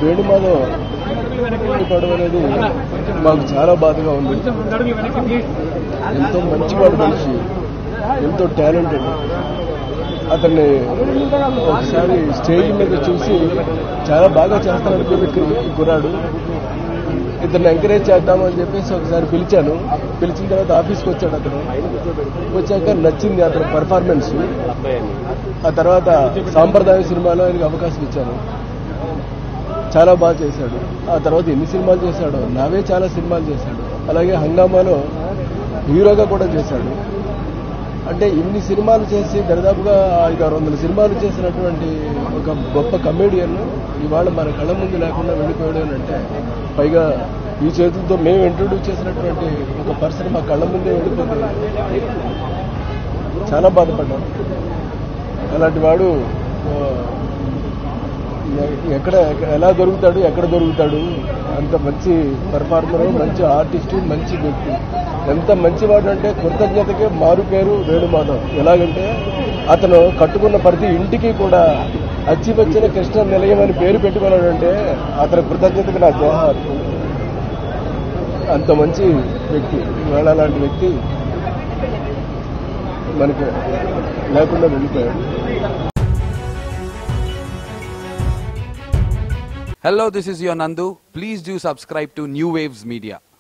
వేణుమాధవ్ పడడం అనేది మాకు చాలా బాధగా ఉంది ఎంతో మంచివాడు మనిషి ఎంతో టాలెంటెడ్ అతన్ని ఒకసారి స్టేజ్ మీద చూసి చాలా బాగా చేస్తాననుకుని గురాడు ఇతన్ని ఎంకరేజ్ చేద్దామని చెప్పేసి ఒకసారి పిలిచాను పిలిచిన తర్వాత ఆఫీస్కి వచ్చాడు అతను వచ్చాక నచ్చింది అతని పర్ఫార్మెన్స్ ఆ తర్వాత సాంప్రదాయ సినిమాలో ఆయనకి అవకాశం ఇచ్చాను చాలా బాగా చేశాడు ఆ తర్వాత ఎన్ని సినిమాలు చేశాడో నావే చాలా సినిమాలు చేశాడు అలాగే హంగామాలో హీరోగా కూడా చేశాడు అంటే ఇన్ని సినిమాలు చేసి దరిదాపుగా ఐదు ఆరు వందల సినిమాలు చేసినటువంటి ఒక గొప్ప కమేడియన్ ఇవాళ మన కళ్ళ ముందు లేకుండా వెళ్ళిపోయాడు అని అంటే పైగా ఈ చేతులతో మేము ఇంట్రొడ్యూస్ చేసినటువంటి ఒక పర్సన్ మా కళ్ళ ముందే వెళ్ళిపోతే చాలా బాధపడ్డాం అలాంటి వాడు ఆ, ఎ- ఎక్కడ ఎక్కడ- ఎలా దొరుకుతాడు ఎక్కడ దొరుకుతాడు అంత మంచి పర్ఫార్మర్ మంచి ఆర్టిస్టు మంచి వ్యక్తి ఎంత మంచివాడు అంటే కృతజ్ఞతకే మారు పేరు వేణుమాధవ్ ఎలాగంటే అతను కట్టుకున్న ప్రతి ఇంటికి కూడా అచ్చివచ్చిన కృష్ణ నిలయం అని పేరు పెట్టుకున్నాడంటే అతని కృతజ్ఞతకు నా జోహార్ అంత మంచి వ్యక్తి ఇవాళ అలాంటి వ్యక్తి మనకి లేకుండా వెళ్ళిపోయాడు Hello, this is your Nandu. Please do subscribe to New Waves Media.